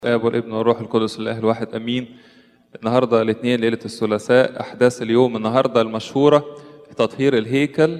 الاب والابن والروح القدس الله الواحد امين النهارده الاثنين ليله الثلاثاء احداث اليوم النهارده المشهوره تطهير الهيكل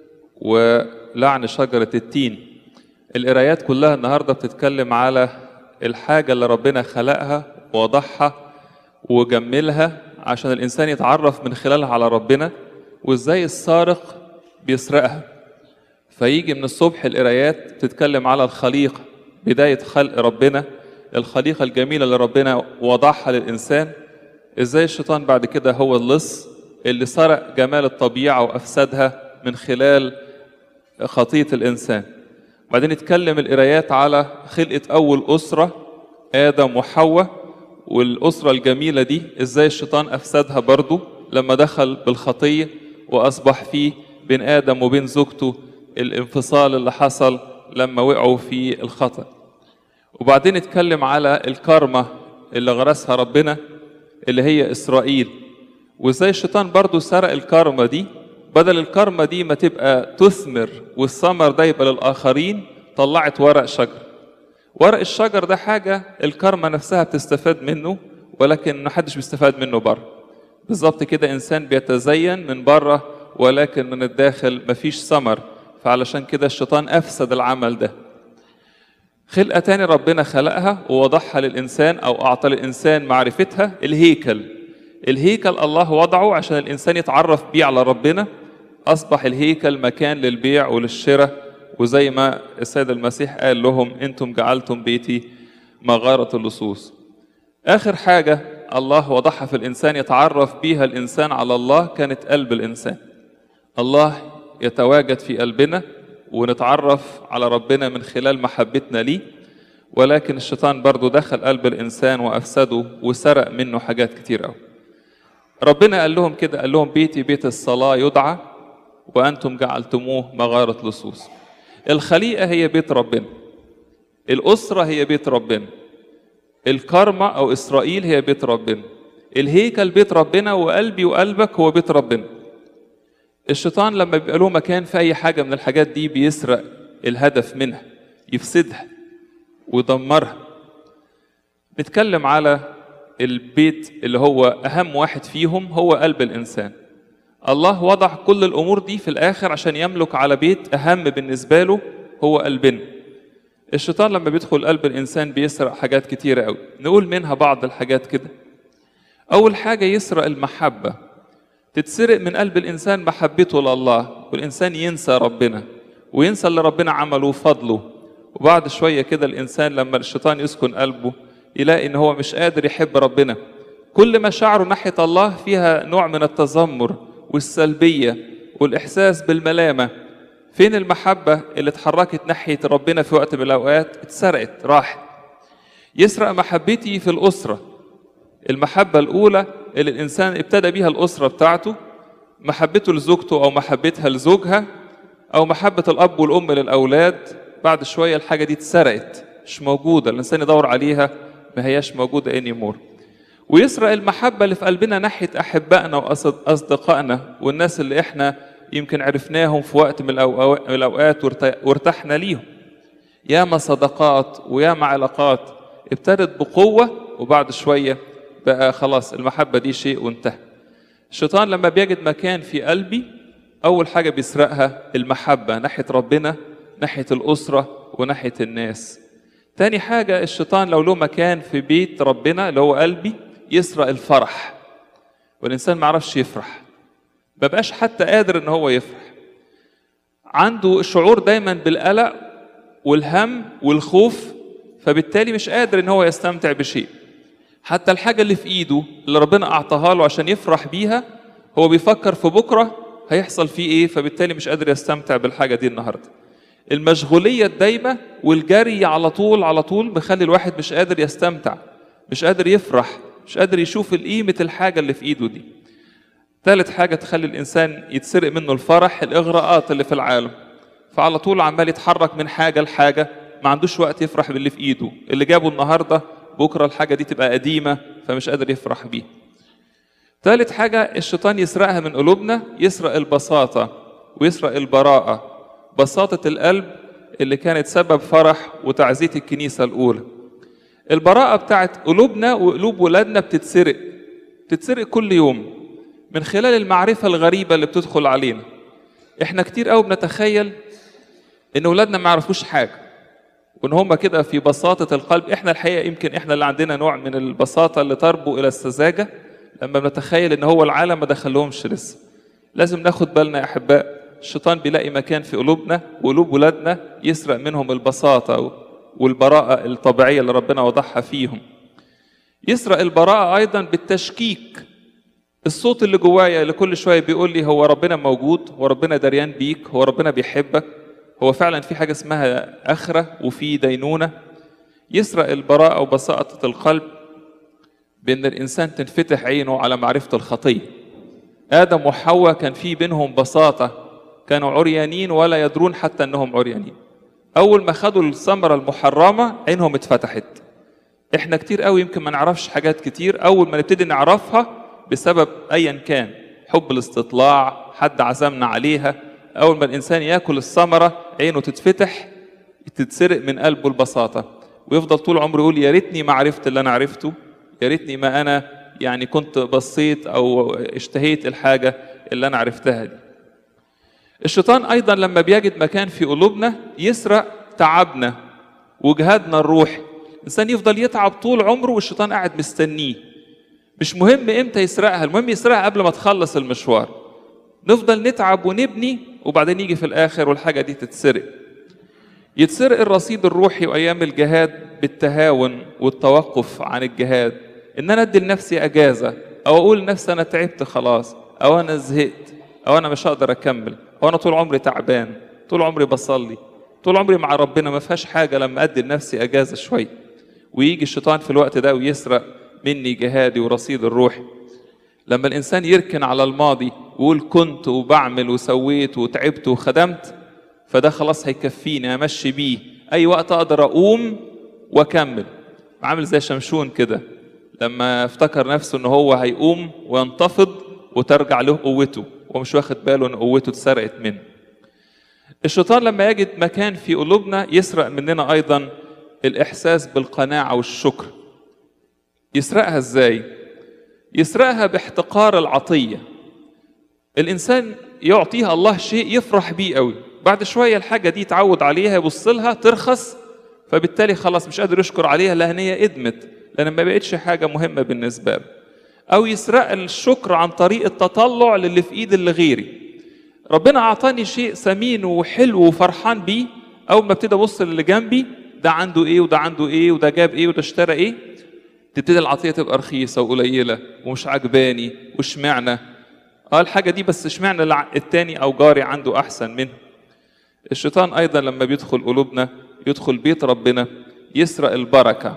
ولعن شجره التين القرايات كلها النهارده بتتكلم على الحاجه اللي ربنا خلقها ووضعها وجملها عشان الانسان يتعرف من خلالها على ربنا وازاي السارق بيسرقها فيجي من الصبح القرايات تتكلم على الخليقه بدايه خلق ربنا الخليقة الجميلة اللي ربنا وضعها للإنسان إزاي الشيطان بعد كده هو اللص اللي سرق جمال الطبيعة وأفسدها من خلال خطية الإنسان بعدين نتكلم القرايات على خلقة أول أسرة آدم وحواء والأسرة الجميلة دي إزاي الشيطان أفسدها برضو لما دخل بالخطية وأصبح فيه بين آدم وبين زوجته الانفصال اللي حصل لما وقعوا في الخطأ وبعدين نتكلم على الكارما اللي غرسها ربنا اللي هي إسرائيل وإزاي الشيطان برضو سرق الكارما دي بدل الكارما دي ما تبقى تثمر والثمر ده يبقى للآخرين طلعت ورق شجر ورق الشجر ده حاجة الكارما نفسها بتستفاد منه ولكن محدش بيستفاد منه بره بالظبط كده إنسان بيتزين من بره ولكن من الداخل مفيش ثمر فعلشان كده الشيطان أفسد العمل ده خلقة تاني ربنا خلقها ووضعها للإنسان أو أعطى للإنسان معرفتها الهيكل الهيكل الله وضعه عشان الإنسان يتعرف بيه على ربنا أصبح الهيكل مكان للبيع وللشراء وزي ما السيد المسيح قال لهم أنتم جعلتم بيتي مغارة اللصوص آخر حاجة الله وضعها في الإنسان يتعرف بيها الإنسان على الله كانت قلب الإنسان الله يتواجد في قلبنا ونتعرف على ربنا من خلال محبتنا ليه ولكن الشيطان برضو دخل قلب الإنسان وأفسده وسرق منه حاجات كتير قوي ربنا قال لهم كده قال لهم بيتي بيت الصلاة يدعى وأنتم جعلتموه مغارة لصوص الخليقة هي بيت ربنا الأسرة هي بيت ربنا الكرمة أو إسرائيل هي بيت ربنا الهيكل بيت ربنا وقلبي وقلبك هو بيت ربنا الشيطان لما بيبقى له مكان في اي حاجه من الحاجات دي بيسرق الهدف منها يفسدها ويدمرها نتكلم على البيت اللي هو اهم واحد فيهم هو قلب الانسان الله وضع كل الامور دي في الاخر عشان يملك على بيت اهم بالنسبه له هو قلبنا الشيطان لما بيدخل قلب الانسان بيسرق حاجات كتيره قوي نقول منها بعض الحاجات كده اول حاجه يسرق المحبه تتسرق من قلب الإنسان محبته لله والإنسان ينسى ربنا وينسى اللي ربنا عمله وفضله وبعد شوية كده الإنسان لما الشيطان يسكن قلبه يلاقي إن هو مش قادر يحب ربنا كل مشاعره ناحية الله فيها نوع من التذمر والسلبية والإحساس بالملامة فين المحبة اللي اتحركت ناحية ربنا في وقت من الأوقات اتسرقت راحت يسرق محبتي في الأسرة المحبة الأولى اللي الإنسان ابتدى بيها الأسرة بتاعته محبته لزوجته أو محبتها لزوجها أو محبة الأب والأم للأولاد بعد شوية الحاجة دي اتسرقت مش موجودة الإنسان يدور عليها ما هياش موجودة anymore ويسرق المحبة اللي في قلبنا ناحية أحبائنا وأصدقائنا والناس اللي إحنا يمكن عرفناهم في وقت من الأوقات وارتحنا ليهم ياما صداقات وياما علاقات ابتدت بقوة وبعد شوية بقى خلاص المحبة دي شيء وانتهى الشيطان لما بيجد مكان في قلبي أول حاجة بيسرقها المحبة ناحية ربنا ناحية الأسرة وناحية الناس تاني حاجة الشيطان لو له مكان في بيت ربنا اللي هو قلبي يسرق الفرح والإنسان ما عرفش يفرح ما بقاش حتى قادر إن هو يفرح عنده الشعور دايما بالقلق والهم والخوف فبالتالي مش قادر إن هو يستمتع بشيء حتى الحاجة اللي في إيده اللي ربنا أعطاها له عشان يفرح بيها هو بيفكر في بكرة هيحصل فيه إيه فبالتالي مش قادر يستمتع بالحاجة دي النهاردة المشغولية الدايمة والجري على طول على طول بيخلي الواحد مش قادر يستمتع مش قادر يفرح مش قادر يشوف قيمة الحاجة اللي في إيده دي ثالث حاجة تخلي الإنسان يتسرق منه الفرح الإغراءات اللي في العالم فعلى طول عمال يتحرك من حاجة لحاجة ما عندوش وقت يفرح باللي في إيده اللي جابه النهارده بكرة الحاجة دي تبقى قديمة فمش قادر يفرح بيها ثالث حاجة الشيطان يسرقها من قلوبنا يسرق البساطة ويسرق البراءة بساطة القلب اللي كانت سبب فرح وتعزية الكنيسة الأولى البراءة بتاعت قلوبنا وقلوب ولادنا بتتسرق بتتسرق كل يوم من خلال المعرفة الغريبة اللي بتدخل علينا احنا كتير قوي بنتخيل ان ولادنا ما يعرفوش حاجة وان هم كده في بساطة القلب احنا الحقيقة يمكن احنا اللي عندنا نوع من البساطة اللي تربو الى السذاجة لما بنتخيل ان هو العالم ما دخلهمش لسه لازم ناخد بالنا يا احباء الشيطان بيلاقي مكان في قلوبنا وقلوب ولادنا يسرق منهم البساطة والبراءة الطبيعية اللي ربنا وضعها فيهم يسرق البراءة أيضا بالتشكيك الصوت اللي جوايا اللي كل شوية بيقول لي هو ربنا موجود هو ربنا دريان بيك هو ربنا بيحبك هو فعلا في حاجة اسمها آخرة وفي دينونة يسرق البراءة وبساطة القلب بأن الإنسان تنفتح عينه على معرفة الخطية آدم وحواء كان في بينهم بساطة كانوا عريانين ولا يدرون حتى أنهم عريانين أول ما خدوا الثمرة المحرمة عينهم اتفتحت احنا كتير قوي يمكن ما نعرفش حاجات كتير أول ما نبتدي نعرفها بسبب أيا كان حب الاستطلاع حد عزمنا عليها أول ما الإنسان ياكل الثمرة عينه تتفتح تتسرق من قلبه البساطة ويفضل طول عمره يقول يا ريتني ما عرفت اللي أنا عرفته يا ريتني ما أنا يعني كنت بصيت أو اشتهيت الحاجة اللي أنا عرفتها دي الشيطان أيضا لما بيجد مكان في قلوبنا يسرق تعبنا وجهادنا الروحي الإنسان يفضل يتعب طول عمره والشيطان قاعد مستنيه مش مهم امتى يسرقها المهم يسرقها قبل ما تخلص المشوار نفضل نتعب ونبني وبعدين يجي في الآخر والحاجة دي تتسرق يتسرق الرصيد الروحي وأيام الجهاد بالتهاون والتوقف عن الجهاد إن أنا أدي لنفسي أجازة أو أقول لنفسي أنا تعبت خلاص أو أنا زهقت أو أنا مش هقدر أكمل أو أنا طول عمري تعبان طول عمري بصلي طول عمري مع ربنا ما فيهاش حاجة لما أدي لنفسي أجازة شوية ويجي الشيطان في الوقت ده ويسرق مني جهادي ورصيد الروح لما الإنسان يركن على الماضي ويقول كنت وبعمل وسويت وتعبت وخدمت فده خلاص هيكفيني امشي بيه اي وقت اقدر اقوم واكمل عامل زي شمشون كده لما افتكر نفسه ان هو هيقوم وينتفض وترجع له قوته ومش واخد باله ان قوته اتسرقت منه الشيطان لما يجد مكان في قلوبنا يسرق مننا ايضا الاحساس بالقناعه والشكر يسرقها ازاي يسرقها باحتقار العطيه الانسان يعطيها الله شيء يفرح بيه قوي بعد شويه الحاجه دي يتعود عليها يبص لها ترخص فبالتالي خلاص مش قادر يشكر عليها لان هي ادمت لان ما بقتش حاجه مهمه بالنسبه له او يسرق الشكر عن طريق التطلع للي في ايد اللي غيري ربنا اعطاني شيء ثمين وحلو وفرحان بيه اول ما ابتدي ابص للي جنبي ده عنده ايه وده عنده ايه وده جاب ايه وده اشترى ايه تبتدي العطيه تبقى رخيصه وقليله ومش عجباني واشمعنى اه الحاجه دي بس اشمعنى التاني او جاري عنده احسن منه الشيطان ايضا لما بيدخل قلوبنا يدخل بيت ربنا يسرق البركه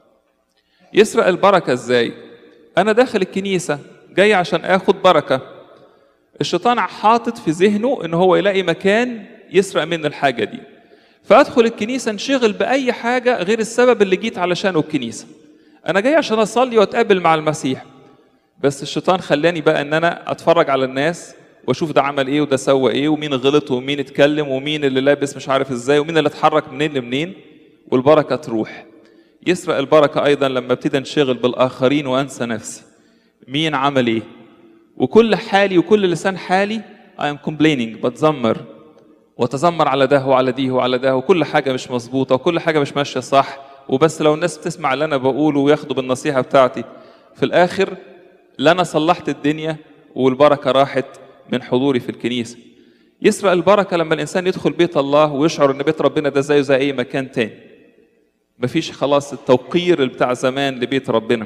يسرق البركه ازاي انا داخل الكنيسه جاي عشان اخد بركه الشيطان حاطط في ذهنه ان هو يلاقي مكان يسرق منه الحاجه دي فادخل الكنيسه انشغل باي حاجه غير السبب اللي جيت علشانه الكنيسه انا جاي عشان اصلي واتقابل مع المسيح بس الشيطان خلاني بقى ان انا اتفرج على الناس واشوف ده عمل ايه وده سوى ايه ومين غلط ومين اتكلم ومين اللي لابس مش عارف ازاي ومين اللي اتحرك منين لمنين والبركه تروح يسرق البركه ايضا لما ابتدي انشغل بالاخرين وانسى نفسي مين عمل ايه وكل حالي وكل لسان حالي I am complaining بتذمر واتذمر على ده وعلى دي وعلى ده وكل حاجه مش مظبوطه وكل حاجه مش ماشيه صح وبس لو الناس بتسمع اللي انا بقوله وياخدوا بالنصيحه بتاعتي في الاخر لا انا صلحت الدنيا والبركه راحت من حضوري في الكنيسه يسرق البركه لما الانسان يدخل بيت الله ويشعر ان بيت ربنا ده زيه زي اي مكان تاني مفيش خلاص التوقير بتاع زمان لبيت ربنا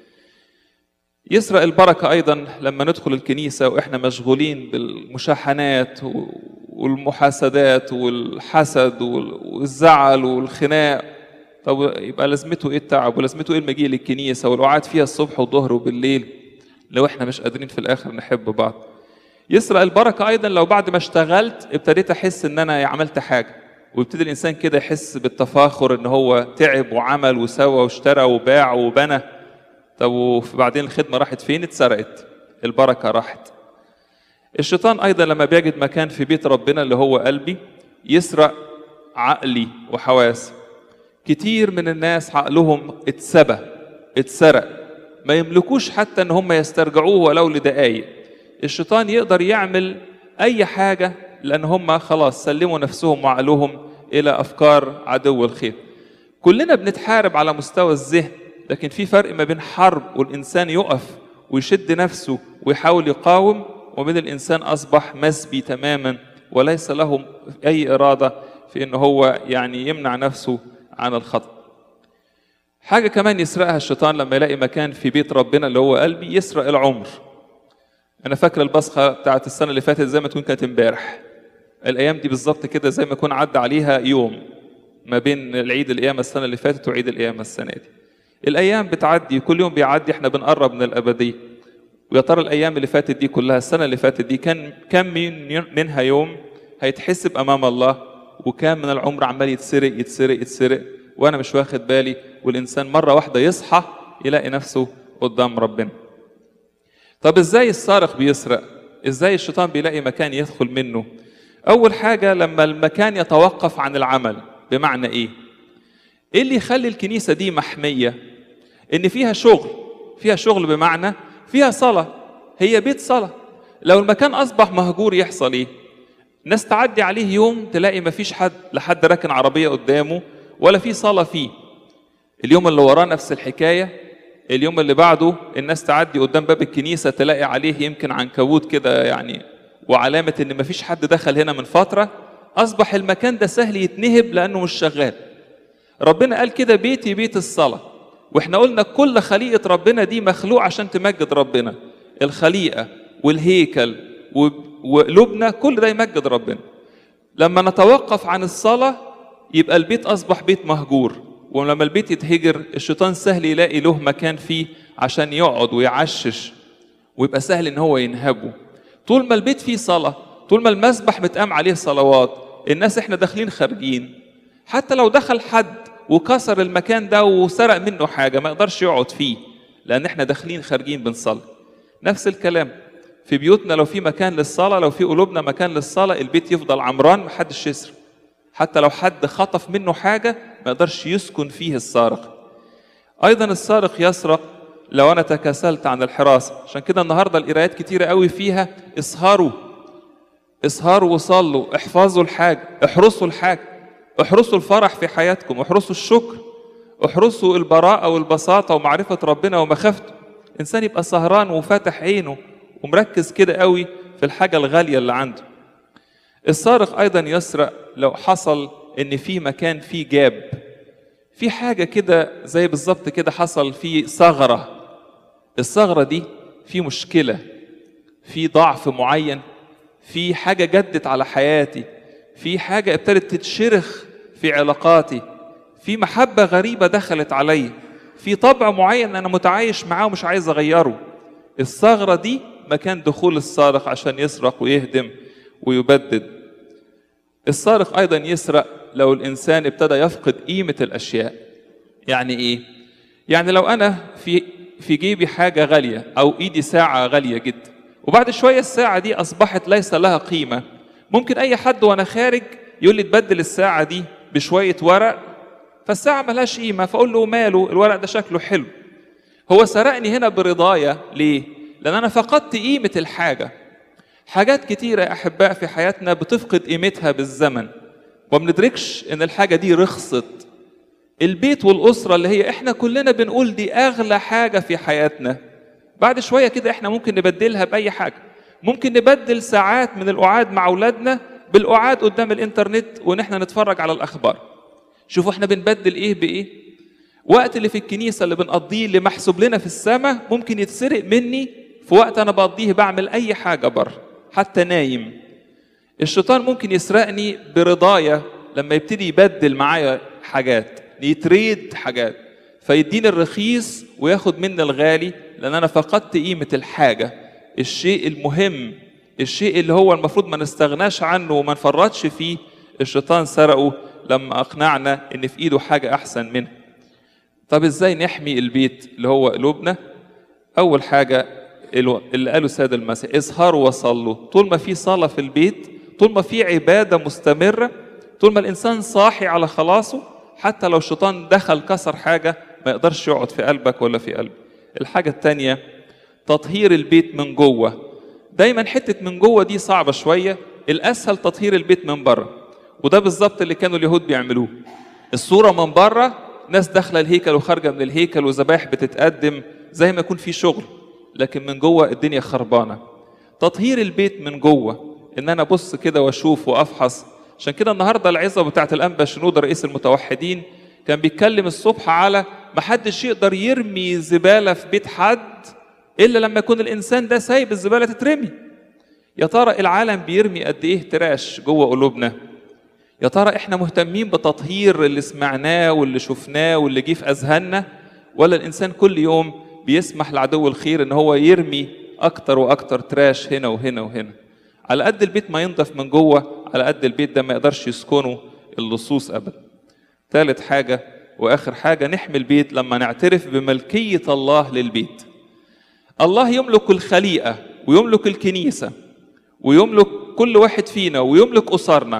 يسرق البركة أيضا لما ندخل الكنيسة وإحنا مشغولين بالمشاحنات والمحاسدات والحسد والزعل والخناق طب يبقى لازمته إيه التعب ولازمته إيه المجيء للكنيسة والقعاد فيها الصبح والظهر وبالليل لو إحنا مش قادرين في الآخر نحب بعض يسرق البركة أيضا لو بعد ما اشتغلت ابتديت أحس إن أنا عملت حاجة ويبتدي الإنسان كده يحس بالتفاخر إن هو تعب وعمل وسوى واشترى وباع وبنى طب وبعدين الخدمة راحت فين؟ اتسرقت البركة راحت الشيطان أيضا لما بيجد مكان في بيت ربنا اللي هو قلبي يسرق عقلي وحواسي كتير من الناس عقلهم اتسبى اتسرق ما يملكوش حتى ان هم يسترجعوه ولو لدقايق الشيطان يقدر يعمل اي حاجه لان هم خلاص سلموا نفسهم وعقلهم الى افكار عدو الخير كلنا بنتحارب على مستوى الذهن لكن في فرق ما بين حرب والانسان يقف ويشد نفسه ويحاول يقاوم وبين الانسان اصبح مسبي تماما وليس له اي اراده في ان هو يعني يمنع نفسه عن الخطأ حاجة كمان يسرقها الشيطان لما يلاقي مكان في بيت ربنا اللي هو قلبي يسرق العمر أنا فاكر البصخة بتاعت السنة اللي فاتت زي ما تكون كانت امبارح الأيام دي بالظبط كده زي ما يكون عدى عليها يوم ما بين العيد القيامة السنة اللي فاتت وعيد القيامة السنة دي الأيام بتعدي كل يوم بيعدي احنا بنقرب من الأبدية ويا ترى الأيام اللي فاتت دي كلها السنة اللي فاتت دي كان كم من منها يوم هيتحسب أمام الله وكان من العمر عمال يتسرق يتسرق يتسرق وانا مش واخد بالي والانسان مره واحده يصحى يلاقي نفسه قدام ربنا طب ازاي السارق بيسرق ازاي الشيطان بيلاقي مكان يدخل منه اول حاجه لما المكان يتوقف عن العمل بمعنى ايه ايه اللي يخلي الكنيسه دي محميه ان فيها شغل فيها شغل بمعنى فيها صلاه هي بيت صلاه لو المكان اصبح مهجور يحصل ايه ناس تعدي عليه يوم تلاقي مفيش حد لحد راكن عربيه قدامه ولا في صلاه فيه اليوم اللي وراه نفس الحكايه اليوم اللي بعده الناس تعدي قدام باب الكنيسه تلاقي عليه يمكن عنكبوت كده يعني وعلامه ان مفيش حد دخل هنا من فتره اصبح المكان ده سهل يتنهب لانه مش شغال ربنا قال كده بيتي بيت الصلاه واحنا قلنا كل خليقه ربنا دي مخلوق عشان تمجد ربنا الخليقه والهيكل وقلوبنا كل ده يمجد ربنا لما نتوقف عن الصلاه يبقى البيت اصبح بيت مهجور ولما البيت يتهجر الشيطان سهل يلاقي له مكان فيه عشان يقعد ويعشش ويبقى سهل ان هو ينهبه طول ما البيت فيه صلاه طول ما المسبح متقام عليه صلوات الناس احنا داخلين خارجين حتى لو دخل حد وكسر المكان ده وسرق منه حاجه ما يقدرش يقعد فيه لان احنا داخلين خارجين بنصلي نفس الكلام في بيوتنا لو في مكان للصلاه لو في قلوبنا مكان للصلاه البيت يفضل عمران محدش يسرق حتى لو حد خطف منه حاجة ما يقدرش يسكن فيه السارق أيضا السارق يسرق لو أنا تكاسلت عن الحراسة عشان كده النهاردة القرايات كتيرة قوي فيها اسهروا اسهروا وصلوا احفظوا الحاجة احرسوا الحاجة احرسوا الفرح في حياتكم احرسوا الشكر احرسوا البراءة والبساطة ومعرفة ربنا ومخافته إنسان يبقى سهران وفاتح عينه ومركز كده قوي في الحاجة الغالية اللي عنده السارق ايضا يسرق لو حصل ان في مكان فيه جاب في حاجه كده زي بالظبط كده حصل في ثغره الثغره دي في مشكله في ضعف معين في حاجه جدت على حياتي في حاجه ابتدت تتشرخ في علاقاتي في محبه غريبه دخلت علي في طبع معين انا متعايش معاه ومش عايز اغيره الثغره دي مكان دخول السارق عشان يسرق ويهدم ويبدد السارق ايضا يسرق لو الانسان ابتدى يفقد قيمه الاشياء يعني ايه يعني لو انا في في جيبي حاجه غاليه او ايدي ساعه غاليه جدا وبعد شويه الساعه دي اصبحت ليس لها قيمه ممكن اي حد وانا خارج يقول لي تبدل الساعه دي بشويه ورق فالساعه ملهاش قيمه فاقول له ماله الورق ده شكله حلو هو سرقني هنا برضايا ليه لان انا فقدت قيمه الحاجه حاجات كتيرة يا أحباء في حياتنا بتفقد قيمتها بالزمن وما بندركش إن الحاجة دي رخصت البيت والأسرة اللي هي إحنا كلنا بنقول دي أغلى حاجة في حياتنا بعد شوية كده إحنا ممكن نبدلها بأي حاجة ممكن نبدل ساعات من القعاد مع أولادنا بالقعاد قدام الإنترنت وإن إحنا نتفرج على الأخبار شوفوا إحنا بنبدل إيه بإيه وقت اللي في الكنيسة اللي بنقضيه اللي محسوب لنا في السماء ممكن يتسرق مني في وقت أنا بقضيه بعمل أي حاجة بره حتى نايم الشيطان ممكن يسرقني برضايا لما يبتدي يبدل معايا حاجات يتريد حاجات فيديني الرخيص وياخد مني الغالي لان انا فقدت قيمه الحاجه الشيء المهم الشيء اللي هو المفروض ما نستغناش عنه وما نفرطش فيه الشيطان سرقه لما اقنعنا ان في ايده حاجه احسن منها طب ازاي نحمي البيت اللي هو قلوبنا اول حاجه اللي قاله السيد المسيح اسهروا وصلوا طول ما في صلاة في البيت طول ما في عبادة مستمرة طول ما الإنسان صاحي على خلاصه حتى لو الشيطان دخل كسر حاجة ما يقدرش يقعد في قلبك ولا في قلبي الحاجة التانية تطهير البيت من جوه دايما حتة من جوه دي صعبة شوية الأسهل تطهير البيت من بره وده بالظبط اللي كانوا اليهود بيعملوه الصورة من بره ناس داخلة الهيكل وخارجة من الهيكل وذبائح بتتقدم زي ما يكون في شغل لكن من جوه الدنيا خربانة تطهير البيت من جوه ان انا ابص كده واشوف وافحص عشان كده النهارده العظه بتاعت الانبا شنوده رئيس المتوحدين كان بيتكلم الصبح على محدش يقدر يرمي زباله في بيت حد الا لما يكون الانسان ده سايب الزباله تترمي يا ترى العالم بيرمي قد ايه تراش جوه قلوبنا يا ترى احنا مهتمين بتطهير اللي سمعناه واللي شفناه واللي جه في اذهاننا ولا الانسان كل يوم بيسمح لعدو الخير ان هو يرمي اكتر واكتر تراش هنا وهنا وهنا على قد البيت ما ينضف من جوه على قد البيت ده ما يقدرش يسكنه اللصوص ابدا ثالث حاجه واخر حاجه نحمي البيت لما نعترف بملكيه الله للبيت الله يملك الخليقه ويملك الكنيسه ويملك كل واحد فينا ويملك اسرنا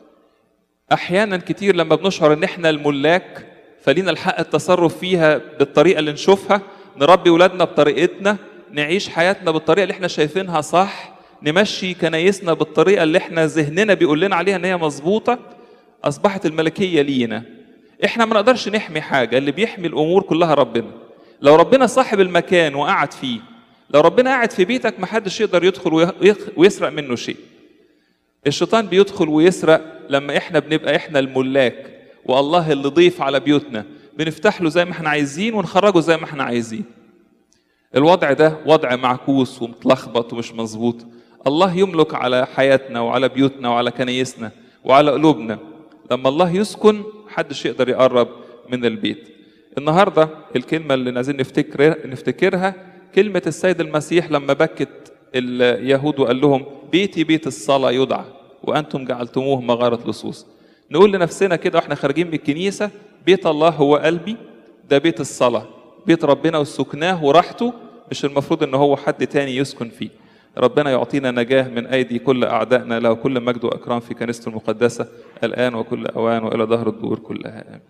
احيانا كتير لما بنشعر ان احنا الملاك فلينا الحق التصرف فيها بالطريقه اللي نشوفها نربي ولادنا بطريقتنا نعيش حياتنا بالطريقه اللي احنا شايفينها صح نمشي كنايسنا بالطريقه اللي احنا ذهننا بيقول لنا عليها ان هي مظبوطه اصبحت الملكيه لينا احنا ما نقدرش نحمي حاجه اللي بيحمي الامور كلها ربنا لو ربنا صاحب المكان وقعد فيه لو ربنا قاعد في بيتك محدش يقدر يدخل ويسرق منه شيء الشيطان بيدخل ويسرق لما احنا بنبقى احنا الملاك والله اللي ضيف على بيوتنا بنفتح له زي ما احنا عايزين ونخرجه زي ما احنا عايزين الوضع ده وضع معكوس ومتلخبط ومش مظبوط الله يملك على حياتنا وعلى بيوتنا وعلى كنايسنا وعلى قلوبنا لما الله يسكن محدش يقدر يقرب من البيت النهارده الكلمه اللي عايزين نفتكر نفتكرها كلمه السيد المسيح لما بكت اليهود وقال لهم بيتي بيت الصلاه يدعى وانتم جعلتموه مغاره لصوص نقول لنفسنا كده واحنا خارجين من الكنيسه بيت الله هو قلبي ده بيت الصلاه بيت ربنا وسكناه وراحته مش المفروض ان هو حد تاني يسكن فيه ربنا يعطينا نجاه من ايدي كل اعدائنا له كل مجد واكرام في كنيسته المقدسه الان وكل اوان والى ظهر الدور كلها امين